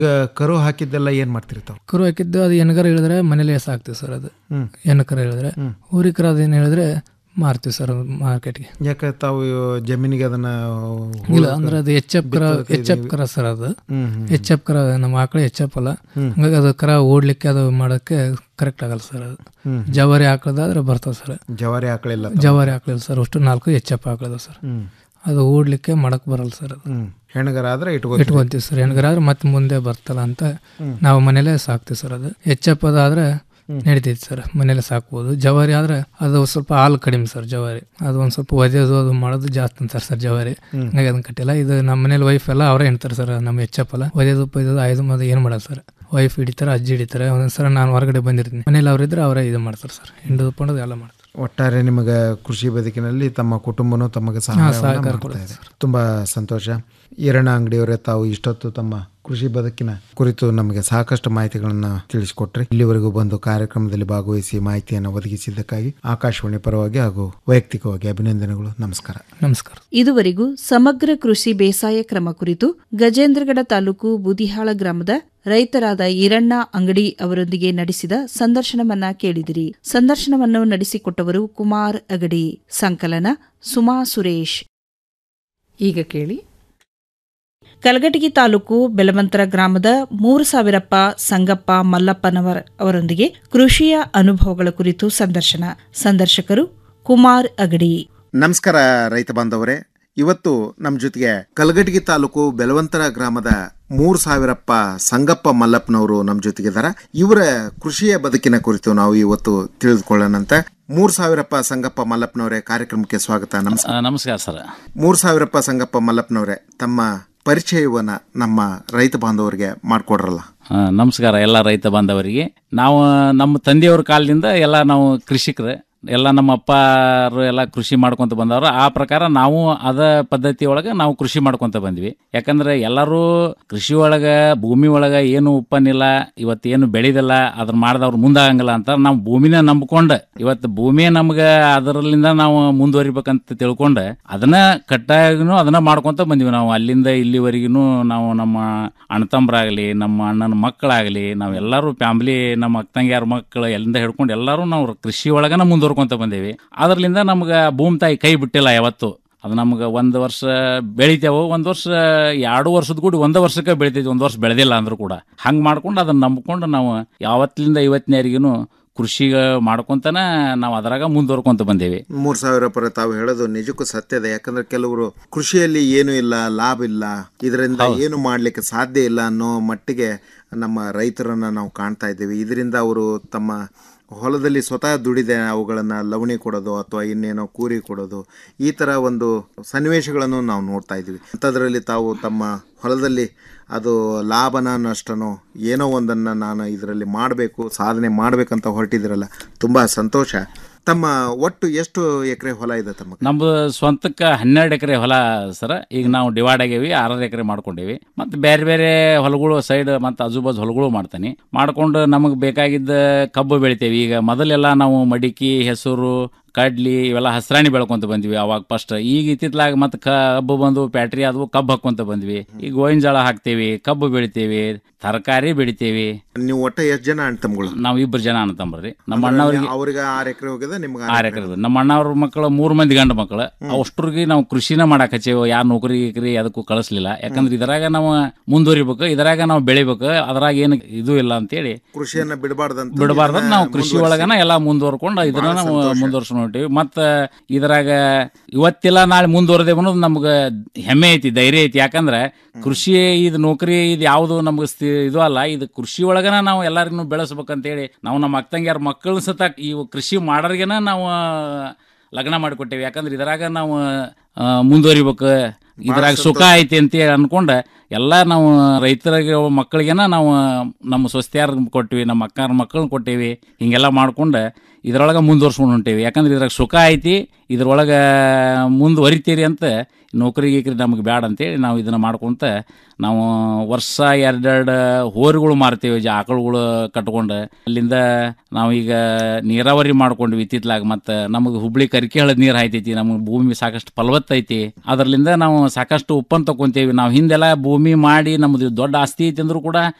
ಈಗ ಕರು ಹಾಕಿದ್ದೆಲ್ಲ ಏನ್ ಮಾಡ್ತಿರ್ತಾವ ಕರು ಹಾಕಿದ್ದು ಅದು ಎನ್ಕರ ಹೇಳಿದ್ರೆ ಮನೇಲಿ ಸಾಕ್ತೀವಿ ಸರ್ ಅದು ಹ್ಮ್. ಎನ್ಕರ ಹೇಳಿದ್ರೆ ಊರಿಕರ ಅದೇನು ಹೇಳಿದ್ರೆ ಮಾರ್ತೀವಿ ಸರ್ ಮಾರ್ಕೆಟ್ಗೆ ಯಾಕೆ ತಾವು ಜಮೀನಿಗೆ ಅದನ್ನ ಇಲ್ಲ ಅಂದ್ರೆ ಅದು ಎಚ್ ಎಫ್ ಕರ ಎಚ್ ಎಫ್ ಕರ ಸರ್ ಅದು ಹ್ಮ್, ಹ್ಮ್. ಎಚ್ ಎಫ್ ಕರ ನಮ್ಮ ಆಕಳ ಎಚ್ ಎಫ್ ಅಲ್ಲ ಹಂಗಾಗಿ ಅದು ಕರ ಓಡ್ಲಿಕ್ಕೆ ಅದು ಮಾಡೋಕ್ಕೆ ಕರೆಕ್ಟ್ ಆಗಲ್ಲ ಸರ್ ಅದು ಹ್ಮ್. ಜವಾರಿ ಆಕಳದಾದ್ರೆ ಬರ್ತಾವ ಸರ್ ಜವಾರಿ ಆಕಳಿಲ್ಲ ಜವಾರಿ ಆಕಳಿಲ್ಲ ಸರ್ ಅಷ್ಟು ನಾಲ್ಕು ಎಚ್ ಎಫ್ ಆಕಳದ ಸರ್ ಹ್ಮ್ ಅದು ಓಡ್ಲಿಕ್ಕೆ ಮಾಡಕ್ ಬರಲ್ಲ ಸರ್ ಅದು ಹ್ಮ್ ಹೆಣ್ಗರ ಆದ್ರೆ ಇಟ್ಕೋ ಇಟ್ಕೊಂತೀವಿ ಸರ್ ಹೆಣ್ಗರ ಆದ್ರೆ ಮತ್ತೆ ಮುಂದೆ ಬರ್ತಲ್ಲ ಅಂತ ನಾವು ಮನೇಲೆ ಸಾಕ್ತೀವಿ ಸರ್ ಅದು ಎಚ್ ಎಫ್ ಅದಾದ್ರೆ ನಡಿತೈತಿ ಸರ್ ಮನೇಲೆ ಸಾಕ್ಬೋದು ಜವಾರಿ ಆದ್ರೆ ಅದು ಸ್ವಲ್ಪ ಹಾಲು ಕಡಿಮೆ ಸರ್ ಜವಾರಿ ಅದು ಒಂದ್ ಸ್ವಲ್ಪ ಒದೆಯೋದು ಅದು ಮಾಡೋದು ಜಾಸ್ತಿ ಅಂತಾರೆ ಸರ್ ಜವಾರಿ ಹಂಗಾಗಿ ಅದನ್ನ ಕಟ್ಟಿಲ್ಲ ಇದು ನಮ್ಮ ಮನೇಲಿ ವೈಫ್ ಎಲ್ಲ ಅವರೇ ಹೇಳ್ತಾರೆ ಸರ್ ನಮ್ಮ ಎಚ್ ಎಫ್ ಎಲ್ಲ ಒದೆಯೋದು ಪೈದೋದು ಆಯ್ದು ಅದು ಏನು ಮಾಡಲ್ಲ ಸರ್ ವೈಫ್ ಹಿಡಿತಾರೆ ಅಜ್ಜಿ ಹಿಡಿತಾರೆ ಒಂದೊಂದ್ಸಲ ನಾನು ಹೊರಗಡೆ ಬಂದಿರ್ತೀನಿ ಮನೇಲಿ ಅವ್ರಿದ್ರೆ ಅವರೇ ಇದು ಮಾಡ್ತಾರೆ ಸರ್ ಹಿಂಡೋದು ಪಂಡೋದು ಎಲ್ಲ ಮಾಡ್ತಾರೆ ಒಟ್ಟಾರೆ ನಿಮಗೆ ಕೃಷಿ ಬದುಕಿನಲ್ಲಿ ತಮ್ಮ ಕುಟುಂಬನೂ ತಮಗೆ ಸಹಾಯ ಸಹಕಾರ ಮಾಡ್ತಾ ಇದೆ ತುಂಬಾ ಸಂತೋಷ ಈರಣ್ಣ ಅಂಗಡಿಯವರೇ ತಾವು ಇಷ್ಟೊತ್ತು ತಮ್ಮ ಕೃಷಿ ಬದುಕಿನ ಕುರಿತು ನಮಗೆ ಸಾಕಷ್ಟು ಮಾಹಿತಿಗಳನ್ನ ತಿಳಿಸಿಕೊಟ್ರಿ ಇಲ್ಲಿವರೆಗೂ ಬಂದು ಕಾರ್ಯಕ್ರಮದಲ್ಲಿ ಭಾಗವಹಿಸಿ ಮಾಹಿತಿಯನ್ನು ಒದಗಿಸಿದ್ದಕ್ಕಾಗಿ ಆಕಾಶವಾಣಿ ಪರವಾಗಿ ಹಾಗೂ ವೈಯಕ್ತಿಕವಾಗಿ ಅಭಿನಂದನೆಗಳು ನಮಸ್ಕಾರ ನಮಸ್ಕಾರ ಇದುವರೆಗೂ ಸಮಗ್ರ ಕೃಷಿ ಬೇಸಾಯ ಕ್ರಮ ಕುರಿತು ಗಜೇಂದ್ರಗಡ ತಾಲೂಕು ಬೂದಿಹಾಳ ಗ್ರಾಮದ ರೈತರಾದ ಈರಣ್ಣ ಅಂಗಡಿ ಅವರೊಂದಿಗೆ ನಡೆಸಿದ ಸಂದರ್ಶನವನ್ನ ಕೇಳಿದಿರಿ ಸಂದರ್ಶನವನ್ನು ನಡೆಸಿಕೊಟ್ಟವರು ಕುಮಾರ್ ಅಗಡಿ ಸಂಕಲನ ಸುಮಾ ಸುರೇಶ್ ಈಗ ಕೇಳಿ ಕಲಗಟಗಿ ತಾಲೂಕು ಬೆಲವಂತರ ಗ್ರಾಮದ ಮೂರು ಸಾವಿರಪ್ಪ ಸಂಗಪ್ಪ ಮಲ್ಲಪ್ಪನವರ ಅವರೊಂದಿಗೆ ಕೃಷಿಯ ಅನುಭವಗಳ ಕುರಿತು ಸಂದರ್ಶನ ಸಂದರ್ಶಕರು ಕುಮಾರ್ ಅಗಡಿ ನಮಸ್ಕಾರ ರೈತ ಬಾಂಧವರೇ ಇವತ್ತು ನಮ್ಮ ಜೊತೆಗೆ ಕಲಗಟಗಿ ತಾಲೂಕು ಬೆಲವಂತರ ಗ್ರಾಮದ ಮೂರು ಸಾವಿರಪ್ಪ ಸಂಗಪ್ಪ ಮಲ್ಲಪ್ಪನವರು ನಮ್ಮ ಜೊತೆಗಿದ್ದಾರೆ ಇವರ ಕೃಷಿಯ ಬದುಕಿನ ಕುರಿತು ನಾವು ಇವತ್ತು ತಿಳಿದುಕೊಳ್ಳೋಣಂತೆ ಮೂರು ಸಾವಿರಪ್ಪ ಸಂಗಪ್ಪ ಮಲ್ಲಪ್ಪನವರೇ ಕಾರ್ಯಕ್ರಮಕ್ಕೆ ಸ್ವಾಗತ ನಮಸ್ಕಾರ ಆ, ನಮಸ್ಕಾರ ಸರ್ ಮೂರು ಸಾವಿರಪ್ಪ ಸಂಗಪ್ಪ ಮಲ್ಲಪ್ಪನವರೇ ತಮ್ಮ ಪರಿಚಯವನ್ನ ನಮ್ಮ ರೈತ ಬಾಂಧವರಿಗೆ ಮಾಡಿಕೊಡ್ರಲ್ಲ ಆ, ನಮಸ್ಕಾರ ಎಲ್ಲ ರೈತ ಬಾಂಧವರಿಗೆ ನಾವು ನಮ್ಮ ತಂದೆಯವ್ರ ಕಾಲದಿಂದ ಎಲ್ಲ ನಾವು ಕೃಷಿಕರು ಎಲ್ಲ ನಮ್ಮ ಅಪ್ಪರು ಎಲ್ಲ ಕೃಷಿ ಮಾಡ್ಕೊಂತ ಬಂದವರು ಆ ಪ್ರಕಾರ ನಾವು ಅದ ಪದ್ಧತಿ ಒಳಗೆ ನಾವು ಕೃಷಿ ಮಾಡ್ಕೊಂತ ಬಂದ್ವಿ ಯಾಕಂದ್ರೆ ಎಲ್ಲರೂ ಕೃಷಿ ಒಳಗ ಭೂಮಿ ಒಳಗ ಏನು ಉಪ್ಪನ್ನಿಲ್ಲ ಇವತ್ತೇನು ಬೆಳೆದಿಲ್ಲ ಅದನ್ನ ಮಾಡ್ದವ್ರು ಮುಂದಾಗಂಗಿಲ್ಲ ಅಂತ ನಾವು ಭೂಮಿನ ನಂಬ್ಕೊಂಡು ಇವತ್ತು ಭೂಮಿ ನಮ್ಗೆ ಅದರಲ್ಲಿಂದ ನಾವು ಮುಂದುವರಿಬೇಕಂತ ತಿಳ್ಕೊಂಡು ಅದನ್ನ ಕಟ್ಟಾಗೂ ಅದನ್ನ ಮಾಡ್ಕೊಂತ ಬಂದ್ವಿ ನಾವು ಅಲ್ಲಿಂದ ಇಲ್ಲಿವರೆಗೂ ನಾವು ನಮ್ಮ ಅಣ್ಣತಮ್ಮರಾಗಲಿ ನಮ್ಮ ಅಣ್ಣನ ಮಕ್ಕಳಾಗಲಿ ನಾವೆಲ್ಲರೂ ಫ್ಯಾಮಿಲಿ ನಮ್ಮ ಅಕ್ಕಂಗ್ಯಾರ ಮಕ್ಕಳು ಎಲ್ಲಿಂದ ಹಿಡ್ಕೊಂಡು ಎಲ್ಲರೂ ನಾವು ಕೃಷಿ ಒಳಗನ ಮುಂದುವರ್ಕೊಂತ ಬಂದೇವಿ ಅದರ್ಲಿಂದ ನಮ್ಗೆ ಭೂಮಿ ತಾಯಿ ಕೈ ಬಿಟ್ಟಿಲ್ಲ ಯಾವತ್ತು ಅದು ನಮ್ಗೆ ಒಂದು ವರ್ಷ ಬೆಳಿತೇವೆ ಒಂದು ವರ್ಷ ಎರಡು ವರ್ಷದ ಕೂಡ ಒಂದು ವರ್ಷಕ್ಕೆ ಬೆಳಿತೈತಿ ಒಂದು ವರ್ಷ ಬೆಳೆದಿಲ್ಲ ಅಂದ್ರೂ ಕೂಡ ಹಂಗೆ ಮಾಡ್ಕೊಂಡು ಅದನ್ನ ನಂಬ್ಕೊಂಡು ನಾವು ಯಾವತ್ತಿನಿಂದ ಇವತ್ತಿನವರೆಗೂ ಕೃಷಿಗ ಮಾಡ್ಕೊಂತನ ನಾವು ಅದರಾಗ ಮುಂದುವರ್ಕೊಂತ ಬಂದೇವಿ ಮೂರು ಸಾವಿರ ಪರ ತಾವು ಹೇಳೋದು ನಿಜಕ್ಕೂ ಸತ್ಯದ ಯಾಕಂದ್ರೆ ಕೆಲವರು ಕೃಷಿಯಲ್ಲಿ ಏನು ಇಲ್ಲ ಲಾಭ ಇಲ್ಲ ಇದರಿಂದ ಏನು ಮಾಡ್ಲಿಕ್ಕೆ ಸಾಧ್ಯ ಇಲ್ಲ ಅನ್ನೋ ಮಟ್ಟಿಗೆ ನಮ್ಮ ರೈತರನ್ನ ನಾವು ಕಾಣ್ತಾ ಇದ್ದೀವಿ ಇದರಿಂದ ಅವರು ತಮ್ಮ ಹೊಲದಲ್ಲಿ ಸ್ವತಃ ದುಡಿದೆ ಅವುಗಳನ್ನು ಲವಣಿ ಕೊಡೋದು ಅಥವಾ ಇನ್ನೇನೋ ಕೂರಿ ಕೊಡೋದು ಈ ಥರ ಒಂದು ಸನ್ನಿವೇಶಗಳನ್ನು ನಾವು ನೋಡ್ತಾ ಇದ್ದೀವಿ ಅಂಥದ್ರಲ್ಲಿ ತಾವು ತಮ್ಮ ಹೊಲದಲ್ಲಿ ಅದು ಲಾಭನ ನಷ್ಟನೋ ಏನೋ ಒಂದನ್ನು ನಾನು ಇದರಲ್ಲಿ ಮಾಡಬೇಕು ಸಾಧನೆ ಮಾಡಬೇಕಂತ ಹೊರಟಿದ್ದೀರಲ್ಲ ತುಂಬ ಸಂತೋಷ ತಮ್ಮ ಒಟ್ಟು ಎಷ್ಟು ಎಕರೆ ಹೊಲ ಇದೆ ತಮ್ಮ ನಮ್ದು ಸ್ವಂತಕ್ಕೆ ಹನ್ನೆರಡು ಎಕರೆ ಹೊಲ ಸರ ಈಗ ನಾವು ಡಿವೈಡ್ ಆಗೇವಿ ಆರಾರು ಎಕರೆ ಮಾಡ್ಕೊಂಡೇವಿ ಮತ್ತು ಬೇರೆ ಬೇರೆ ಹೊಲಗಳು ಸೈಡ್ ಮತ್ತು ಆಜುಬಾಜು ಹೊಲಗಳು ಮಾಡ್ತಾನೆ ಮಾಡ್ಕೊಂಡು ನಮಗೆ ಬೇಕಾಗಿದ್ದ ಕಬ್ಬು ಬೆಳಿತೇವಿ ಈಗ ಮೊದಲೆಲ್ಲ ನಾವು ಮಡಿಕೆ ಹೆಸರು ಕಡ್ಲಿ ಇವೆಲ್ಲ ಹಸ್ರಾಣಿ ಬೆಳ್ಕೊಂತ ಬಂದ್ವಿ ಅವಾಗ ಫಸ್ಟ್ ಈಗ ಇತ್ತಿತ್ಲಾಗ ಮತ್ತೆ ಕಬ್ಬು ಬಂದು ಪ್ಯಾಟ್ರಿ ಆದವು ಕಬ್ಬು ಹಾಕೊಂತ ಬಂದ್ವಿ ಈಗ ಗೋವಿನ ಜೋಳ ಹಾಕ್ತೇವಿ ಕಬ್ಬು ಬೆಳಿತೇವಿ ತರಕಾರಿ ಬೆಳಿತೇವಿ ನೀವು ಒಟ್ಟ ಎಷ್ಟು ಜನ ಅಣ್ತಮ್ಗಳು ನಾವು ಇಬ್ಬರು ಜನ ಅಣ್ಣತಂಬ್ರಿ ನಮ್ಮ ಅಣ್ಣವ್ರಿಗೆ ಅವ್ರಿಗೆ ಆರು ಎಕರೆ ಹೋಗಿದೆ ನಿಮ್ಗೆ ಆರು ಎಕರೆ ನಮ್ಮ ಅಣ್ಣವ್ರ ಮಕ್ಕಳು ಮೂರು ಮಂದಿ ಗಂಡು ಮಕ್ಕಳು ಅಷ್ಟ್ರಿಗೆ ನಾವು ಕೃಷಿನ ಮಾಡಕ್ ಹಚ್ಚೇವು ಯಾರು ನೌಕರಿ ಗಿಕ್ರಿ ಅದಕ್ಕೂ ಕಳಿಸ್ಲಿಲ್ಲ ಯಾಕಂದ್ರೆ ಇದರಾಗ ನಾವು ಮುಂದುವರಿಬೇಕು ಇದರಾಗ ನಾವು ಬೆಳಿಬೇಕು ಅದ್ರಾಗ ಏನು ಇದು ಇಲ್ಲ ಅಂತೇಳಿ ಕೃಷಿಯನ್ನ ಬಿಡಬಾರ್ದಂತ ಬಿಡಬಾರ್ದ ನಾವು ಕೃಷಿ ಒಳಗನ ಎಲ್ಲ ಮುಂದುವರ್ಕೊಂಡು ಇದನ್ನ ನಾವು ಮುಂದುವರ್ಸ್ಕೊಂಡು ಹೊಂಟೀವಿ ಮತ್ತ ಇದ್ರಾಗ ಇವತ್ತಿಲ್ಲ ನಾಳೆ ಮುಂದುವರೆದೇವ ಅನ್ನೋದು ನಮ್ಗೆ ಹೆಮ್ಮೆ ಐತಿ ಧೈರ್ಯ ಐತಿ ಯಾಕಂದ್ರೆ ಕೃಷಿ ಇದು ನೌಕರಿ ಇದು ಯಾವುದು ನಮ್ಗೆ ಸ್ಥಿ- ಇದು ಅಲ್ಲ ಇದು ಕೃಷಿ ಒಳಗನ ನಾವು ಎಲ್ಲರಿಗೂ ಬೆಳೆಸ್ಬೇಕಂತೇಳಿ ನಾವು ನಮ್ಮ ಅಕ್ಕಂಗ್ಯಾರ ಮಕ್ಕಳು ಸತ ಇವು ಕೃಷಿ ಮಾಡೋರ್ಗೆನ ನಾವು ಲಗ್ನ ಮಾಡಿಕೊಟ್ಟೇವಿ ಯಾಕಂದ್ರೆ ಇದ್ರಾಗ ನಾವು ಆ, ಮುಂದುವರಿಬೇಕು ಇದ್ರಾಗ ಸುಖ ಐತಿ ಅಂತೇಳಿ ಅನ್ಕೊಂಡ ಎಲ್ಲ ನಾವು ರೈತರಿಗೆ ಮಕ್ಕಳಿಗೆನ ನಾವು ನಮ್ಮ ಸ್ವಸ್ತಿಯಾರ ಕೊಟ್ಟಿವಿ ನಮ್ಮ ಅಕ್ಕರ ಮಕ್ಕಳನ್ನ ಕೊಟ್ಟೇವಿ ಹಿಂಗೆಲ್ಲ ಮಾಡ್ಕೊಂಡು ಇದ್ರೊಳಗೆ ಮುಂದುವರ್ಸ್ಕೊಂಡು ಹೊಂಟೇವಿ ಯಾಕಂದ್ರೆ ಇದ್ರಾಗ ಸುಖ ಐತಿ ಇದ್ರೊಳಗೆ ಮುಂದುವರಿತೀರಿ ಅಂತ ನೌಕರಿ ಗೀಕರಿ ನಮಗೆ ಬ್ಯಾಡ ಅಂತೇಳಿ ನಾವು ಇದನ್ನ ಮಾಡ್ಕೊಂತ ನಾವು ವರ್ಷ ಎರಡೆರಡು ಹೋರಿಗಳು ಮಾರ್ತೀವಿ ಜ ಆಕಳುಗಳು ಕಟ್ಕೊಂಡು ಅಲ್ಲಿಂದ ನಾವೀಗ ನೀರಾವರಿ ಮಾಡ್ಕೊಂಡ್ವಿ ಇತ್ತಿತ್ಲಾಗ ಮತ್ತು ನಮಗೆ ಹುಬ್ಳಿ ಕರಿಕೆ ಹಳದ ನೀರು ಹಾಯ್ತೈತಿ ನಮಗೆ ಭೂಮಿ ಸಾಕಷ್ಟು ಫಲವತ್ತೈತಿ ಅದರ್ಲಿಂದ ನಾವು ಸಾಕಷ್ಟು ಉಪ್ಪನ್ನು ತಗೊಂತೀವಿ ನಾವು ಹಿಂದೆಲ್ಲ ಭೂಮಿ ಮಾಡಿ ನಮ್ದು ದೊಡ್ಡ ಆಸ್ತಿ ಐತಿ ಅಂದ್ರೂ ಕೂಡ